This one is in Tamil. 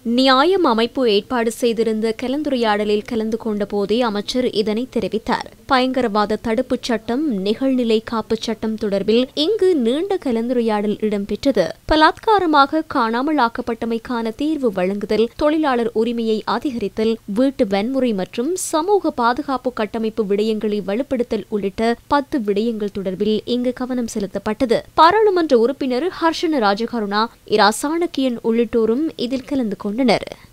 நியாயம் அமைப்பு ஏற்பாடு செய்திருந்த கலந்துரையாடலில் கலந்து கொண்ட போதே அமைச்சர் இதனை தெரிவித்தார் பயங்கரவாத தடுப்புச் சட்டம் நிகழ்நிலை காப்புச் சட்டம் தொடர்பில் இங்கு நீண்ட கலந்துரையாடல் இடம்பெற்றது பலாத்காரமாக காணாமல் ஆக்கப்பட்டமைக்கான தீர்வு வழங்குதல் தொழிலாளர் உரிமையை அதிகரித்தல் வீட்டு வன்முறை மற்றும் சமூக பாதுகாப்பு கட்டமைப்பு விடயங்களை வலுப்படுத்தல் உள்ளிட்ட பத்து விடயங்கள் தொடர்பில் இங்கு கவனம் செலுத்தப்பட்டது பாராளுமன்ற உறுப்பினர் ஹர்ஷன ராஜகருணா இரா சாணக்கியன் உள்ளிட்டோரும் இதில் கலந்து கொண்டனர்